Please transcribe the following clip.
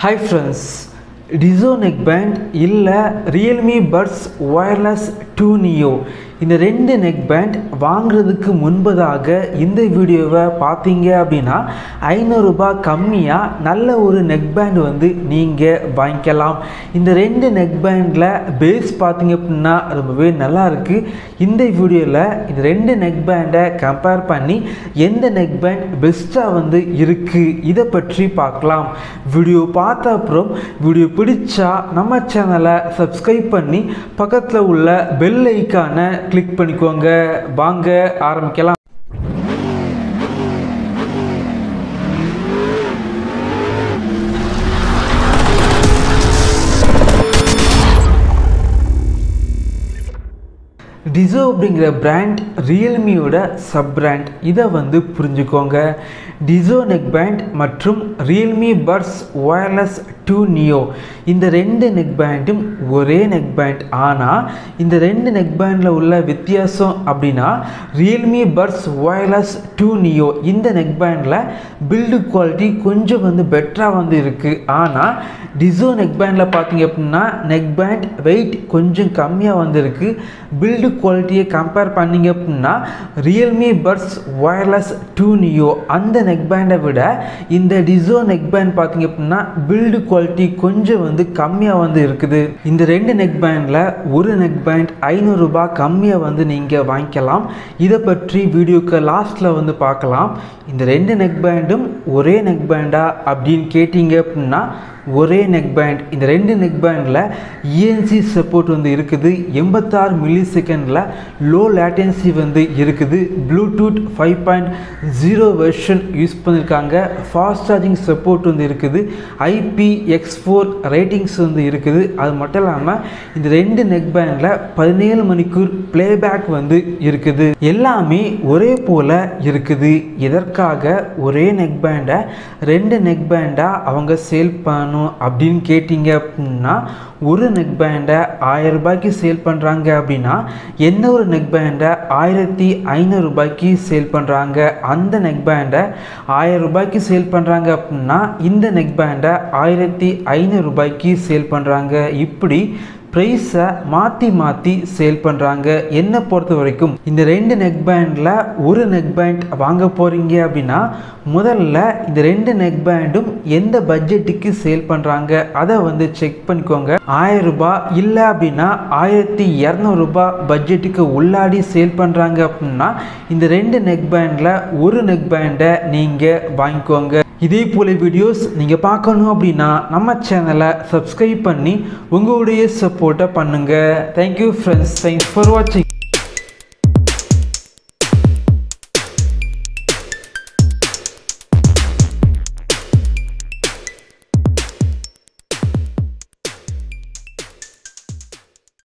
hi friends Dizo neck band இல்லை Realme buds wireless two neo இந்த ரெண்டு neck band வாங்குறதுக்கு முன்பதாக இந்த வீடியோவை பார்த்தீங்க அப்படின்னா ஐநூறுரூபா கம்மியாக நல்ல ஒரு நெக் பேண்ட் வந்து நீங்கள் வாங்கிக்கலாம் இந்த ரெண்டு நெக் பேண்டில் பேஸ் பார்த்தீங்க அப்படின்னா ரொம்பவே நல்லா இருக்குது இந்த வீடியோவில் இந்த ரெண்டு நெக் பேண்டை கம்பேர் பண்ணி எந்த நெக் பேண்ட் பெஸ்ட்டாக வந்து இருக்குது இதை பற்றி பார்க்கலாம் வீடியோ பார்த்த அப்புறம் வீடியோ பிடிச்சா நம்ம சேனலை சப்ஸ்கிரைப் பண்ணி பக்கத்தில் உள்ள பெல் ஐக்கானை கிளிக் பண்ணிக்கோங்க வாங்க ஆரம்பிக்கலாம் டிசோ அப்படிங்கிற பிராண்ட் ரியல்மியோட சப் பிராண்ட் இதை வந்து புரிஞ்சுக்கோங்க டிசோ நெக் பேண்ட் மற்றும் Realme buds wireless two neo இந்த ரெண்டு நெக் பேண்டும் ஒரே நெக் பேண்ட் ஆனால் இந்த ரெண்டு நெக் பேண்டில் உள்ள வித்தியாசம் அப்படின்னா Realme buds wireless two neo இந்த நெக் பேண்டில் பில்டு குவாலிட்டி கொஞ்சம் வந்து பெட்டராக வந்து இருக்குது ஆனால் டிசோ நெக் பேண்டில் பார்த்தீங்க அப்படின்னா நெக் பேண்ட் வெயிட் கொஞ்சம் கம்மியாக வந்து இருக்குது பில்டு குவாலிட்டியை கம்பேர் பண்ணிங்க அப்படின்னா Realme buds wireless two neo அந்த நெக் பேண்டை விட இந்த டிசோ நெக் பேண்ட் பார்த்தீங்க அப்படின்னா பில்டு குவாலிட்டி கொஞ்சம் வந்து கம்மியாக வந்து இருக்குது இந்த ரெண்டு நெக் பேண்டில் ஒரு நெக் பேண்ட் ஐநூறுரூபா கம்மியாக வந்து நீங்கள் வாங்கிக்கலாம் இதை பற்றி வீடியோக்கு லாஸ்ட்டில் வந்து பார்க்கலாம் இந்த ரெண்டு நெக் பேண்டும் ஒரே நெக் பேண்டா அப்படின்னு கேட்டிங்க அப்படின்னா ஒரே நெக் பேண்ட் இந்த ரெண்டு நெக் பேண்டில் இஎன்சி சப்போர்ட் வந்து இருக்குது எண்பத்தாறு மில்லி செகண்டில் லோ லேட்டன்சி வந்து இருக்குது Bluetooth five point zero version use பண்ணியிருக்காங்க ஃபாஸ்ட் சார்ஜிங் சப்போர்ட் வந்து இருக்குது ஐபி எக்ஸ் ஃபோர் ரேட்டிங்ஸ் வந்து இருக்குது அது மட்டும் இல்லாமல் இந்த ரெண்டு நெக் பேண்டில் பதினேழு மணிக்கூர் ப்ளேபேக் வந்து இருக்குது எல்லாமே ஒரே போல் இருக்குது இதற்காக ஒரே நெக் பேண்டை ரெண்டு நெக் பேண்டாக அவங்க சேல் பண்ணணும் அப்படின்னு கேட்டிங்க அப்படின்னா ஒரு நெக் பேண்டை ஆயிரம் ரூபாய்க்கு சேல் பண்ணுறாங்க அப்படின்னா என்ன ஒரு நெக் பேண்டை ஆயிரத்தி ஐநூறு ரூபாய்க்கு சேல் பண்ணுறாங்க அந்த நெக் பேண்டை ஆயிரம் ரூபாய்க்கு சேல் பண்ணுறாங்க அப்படின்னா இந்த நெக் பேண்டை ஆயிரத்தி ஐநூறு ரூபாய்க்கு சேல் பண்ணுறாங்க இப்படி ப்ரைஸை மாற்றி மாற்றி சேல் பண்ணுறாங்க என்னை பொறுத்த வரைக்கும் இந்த ரெண்டு நெக் பேண்டில் ஒரு நெக் பேண்ட் வாங்க போகிறீங்க அப்படின்னா முதல்ல இந்த ரெண்டு நெக் பேண்டும் எந்த பட்ஜெட்டுக்கு சேல் பண்ணுறாங்க அதை வந்து செக் பண்ணிக்கோங்க ஆயிரம் ரூபாய் இல்லை அப்படின்னா ஆயிரத்தி இரநூறுபா பட்ஜெட்டுக்கு உள்ளாடி சேல் பண்ணுறாங்க அப்படின்னா இந்த ரெண்டு நெக் பேண்டில் ஒரு நெக் பேண்டை நீங்கள் வாங்கிக்கோங்க இதே போல வீடியோஸ் நீங்கள் பார்க்கணும் அப்படின்னா நம்ம சேனலை சப்ஸ்கிரைப் பண்ணி உங்களுடைய சப்போர்ட்டை பண்ணுங்கள் தேங்க்யூ ஃப்ரெண்ட்ஸ் தேங்க்ஸ் ஃபார் வாட்சிங்